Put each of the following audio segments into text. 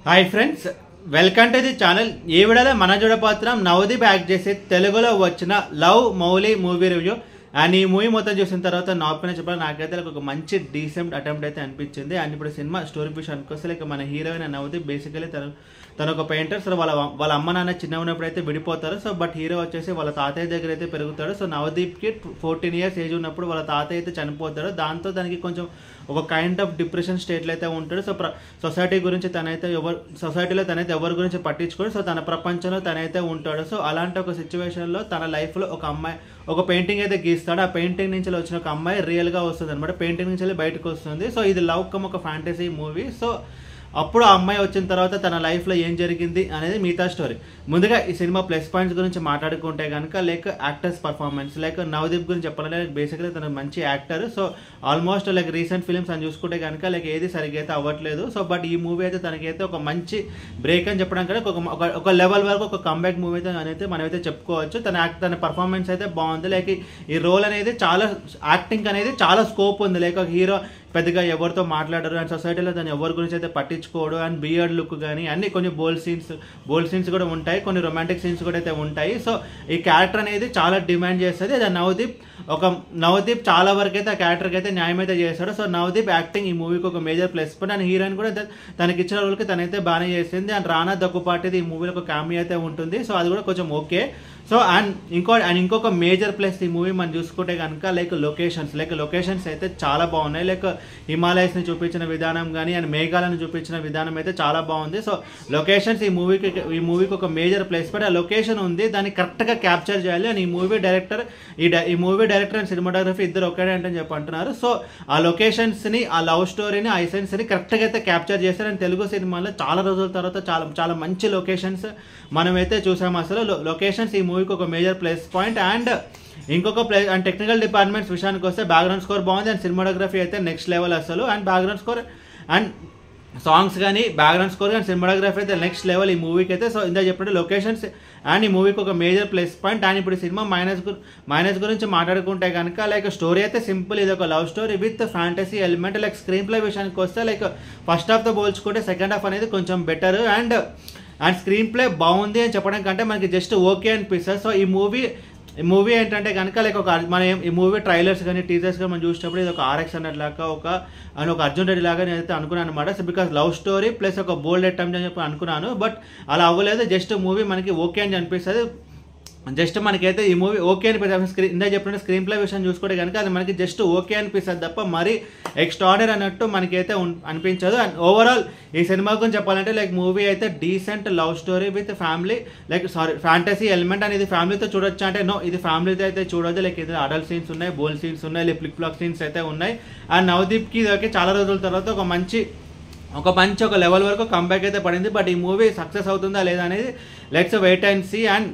hi friends welcome to the channel ఈ వీడియోలో మన చూడపోతున్నాం నవదీప్ యాక్ట్ చేసే తెలుగులో వచ్చిన love Mouli movie review and ఈ మూవీ మొత్తం చూసిన తర్వాత నా ఒపీనియన్ చెప్పాలి నాకైతే ఒక మంచి డీసెంట్ అటెంప్ట్ అయితే అనిపించింది అండ్ ఇప్పుడు సినిమా స్టోరీ విషయానికి వస్తే లైక్ మన హీరోయిన్ నవదీప్ బేసికలీ తను తను ఒక పెయింటర్ సో వాళ్ళ వాళ్ళ అమ్మ నాన్న చిన్న ఉన్నప్పుడు అయితే విడిపోతారు సో బట్ హీరో వచ్చేసి వాళ్ళ తాతయ్య దగ్గర అయితే పెరుగుతాడు సో నవదీప్కి ఫోర్టీన్ ఇయర్స్ ఏజ్ ఉన్నప్పుడు వాళ్ళ తాతయ్య అయితే చనిపోతాడు దాంతో దానికి కొంచెం ఒక కైండ్ ఆఫ్ డిప్రెషన్ స్టేట్లో అయితే ఉంటాడు సో ప్ర సొసైటీ గురించి తనైతే ఎవరు సొసైటీలో తనైతే ఎవరి గురించి పట్టించుకోడు సో తన ప్రపంచంలో తనైతే ఉంటాడు సో అలాంటి ఒక సిచ్యువేషన్లో తన లైఫ్లో ఒక అమ్మాయి ఒక పెయింటింగ్ అయితే గీస్తాడు ఆ పెయింటింగ్ నుంచి వచ్చిన ఒక అమ్మాయి రియల్గా వస్తుంది అనమాట పెయింటింగ్ నుంచి వెళ్ళి బయటకు వస్తుంది సో ఇది లవ్ కమ్ ఒక ఫ్యాంటసీ మూవీ సో అప్పుడు ఆ అమ్మాయి వచ్చిన తర్వాత తన లైఫ్లో ఏం జరిగింది అనేది మిగతా స్టోరీ ముందుగా ఈ సినిమా ప్లస్ పాయింట్స్ గురించి మాట్లాడుకుంటే కనుక like actors performance like Navdeep గురించి చెప్పాలంటే బేసిక్గా తన మంచి actor so almost like recent films అని చూసుకుంటే కనుక లైక్ ఏది సరిగ్గా అయితే అవ్వట్లేదు సో బట్ ఈ మూవీ అయితే తనకైతే ఒక మంచి బ్రేక్ అని చెప్పడం కంటే ఒక ఒక- ఒక లెవెల్ వరకు ఒక కంబ్యాక్ మూవీ అయితే అనేది మనమైతే చెప్పుకోవచ్చు తన యాక్ట్ తన పర్ఫార్మెన్స్ అయితే బాగుంది లైక్ ఈ రోల్ అనేది చాలా యాక్టింగ్ అనేది చాలా స్కోప్ ఉంది లైక్ ఒక హీరో పెద్దగా ఎవరితో మాట్లాడరు అండ్ సొసైటీలో దాన్ని ఎవరి గురించి అయితే పట్టించుకోడు అండ్ బియర్డ్ లుక్ కానీ అన్ని కొన్ని బోల్డ్ సీన్స్ బోల్డ్ సీన్స్ కూడా ఉంటాయి కొన్ని రొమాంటిక్ సీన్స్ కూడా అయితే ఉంటాయి సో ఈ క్యారెక్టర్ అనేది చాలా డిమాండ్ చేస్తుంది అది నవదీప్ ఒక నవదీప్ చాలా వరకు అయితే ఆ క్యారెక్టర్కి అయితే న్యాయం అయితే చేస్తాడు సో నవదీప్ యాక్టింగ్ ఈ మూవీకి ఒక major plus point and heroine కూడా త- తనకి ఇచ్చిన రోల్కి తనైతే బాగానే చేసింది అండ్ రానా దగ్గుపాటిది ఈ మూవీలో ఒక కామీ అయితే ఉంటుంది సో అది కూడా కొంచెం ఓకే సో అండ్ ఇంకో అండ్ ఇంకొక మేజర్ ప్లస్ ఈ మూవీ మనం చూసుకుంటే కనుక లైక్ లొకేషన్స్ లైక్ లొకేషన్స్ అయితే చాలా బాగున్నాయి లైక్ హిమాలయస్ని చూపించిన విధానం కానీ అండ్ మేఘాలను చూపించిన విధానం అయితే చాలా బాగుంది సో లొకేషన్స్ ఈ మూవీకి ఈ మూవీకి ఒక మేజర్ ప్లేస్ బట్ ఆ లొకేషన్ ఉంది దాన్ని కరెక్ట్గా క్యాప్చర్ చేయాలి అండ్ ఈ మూవీ డైరెక్టర్ ఈ డై- ఈ మూవీ డైరెక్టర్ అండ్ సినిమాటోగ్రఫీ ఇద్దరు ఒకే అంటే చెప్పి అంటున్నారు సో ఆ లొకేషన్స్ని ఆ లవ్ స్టోరీని ఆ ఎసెన్స్ని కరెక్ట్గా అయితే క్యాప్చర్ చేస్తారు అండ్ తెలుగు సినిమాలో చాలా రోజుల తర్వాత చాలా చాలా మంచి లొకేషన్స్ మనమైతే చూసాము అసలు లొకేషన్స్ ఈ మూవీకి ఒక మేజర్ ప్లస్ పాయింట్ అండ్ ఇంకొక ప్లే అండ్ టెక్నికల్ డిపార్ట్మెంట్స్ విషయానికి వస్తే బ్యాక్గ్రౌండ్ స్కోర్ బాగుంది అండ్ సినిమాటోగ్రఫీ అయితే నెక్స్ట్ లెవెల్ అసలు and background score and songs కానీ బ్యాక్గ్రౌండ్ స్కోర్ కానీ సినిమాటోగ్రఫీ అయితే నెక్స్ట్ లెవెల్ ఈ మూవీకి అయితే సో ఇందా చెప్పినట్టు లొకేషన్స్ అండ్ ఈ మూవీకి ఒక మేజర్ ప్లస్ పాయింట్ అండ్ ఇప్పుడు ఈ సినిమా మైనస్ గు మైనస్ గురించి మాట్లాడుకుంటే కనుక లైక్ స్టోరీ అయితే సింపుల్ ఇది ఒక love story with fantasy element like screenplay విషయానికి వస్తే లైక్ ఫస్ట్ హాఫ్తో పోల్చుకుంటే సెకండ్ హాఫ్ అనేది కొంచెం better and and screenplay బాగుంది అని చెప్పడం కంటే మనకి జస్ట్ ఓకే అనిపిస్తుంది సో ఈ మూవీ ఈ మూవీ ఏంటంటే కనుక లైక్ ఒక మనం ఏం- ఈ మూవీ ట్రైలర్స్ కానీ టీజర్స్ కానీ మనం చూసినప్పుడు ఇది ఒక ఆర్ఎక్స్ అన్నట్ లాగా ఒక అని ఒక అర్జున్ రెడ్డి లాగా నేనైతే అనుకున్నాను అనమాట so because love story plus ఒక బోల్డ్ అటెంప్ట్ అని చెప్పి అనుకున్నాను బట్ అలా అవ్వలేదు జస్ట్ మూవీ మనకి ఓకే అని అనిపిస్తుంది జస్ట్ మనకైతే ఈ మూవీ ఓకే అనిపిస్తుంది స్క్రీన్ ఇందా చెప్పినట్టు స్క్రీన్ ప్లే విషయం చూసుకుంటే కనుక అది మనకి జస్ట్ ఓకే అనిపిస్తుంది తప్ప మరీ ఎక్స్ట్రాడర్ అన్నట్టు మనకైతే ఉన్- అనిపించదు అండ్ ఓవరాల్ ఈ సినిమా గురించి చెప్పాలంటే లైక్ మూవీ అయితే decent love story with family like sorry fantasy element అనేది ఫ్యామిలీతో చూడొచ్చు అంటే నో ఇది ఫ్యామిలీతో అయితే చూడొద్దు లైక్ ఇది అడల్ట్ సీన్స్ ఉన్నాయి బోల్ సీన్స్ ఉన్నాయి లైక్ ఫ్లిక్ ఫ్లాక్ సీన్స్ అయితే ఉన్నాయి అండ్ నవదీప్కి ఇది ఓకే చాలా రోజుల తర్వాత ఒక మంచి ఒక మంచి ఒక లెవెల్ వరకు కంబ్యాక్ అయితే పడింది బట్ ఈ మూవీ సక్సెస్ అవుతుందా లేదా అనేది let's wait and see and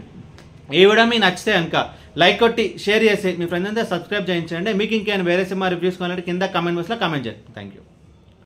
ఈ వీడియో మీకు నచ్చితే కనుక లైక్ కొట్టి షేర్ చేసి మీ ఫ్రెండ్స్ అంతా సబ్స్క్రైబ్ చేయించండి మీకు ఇంకేమైనా వేరే సినిమా రివ్యూస్ కావాలంటే కింద కామెంట్ బాక్స్లో కామెంట్ చేయండి థ్యాంక్ యూ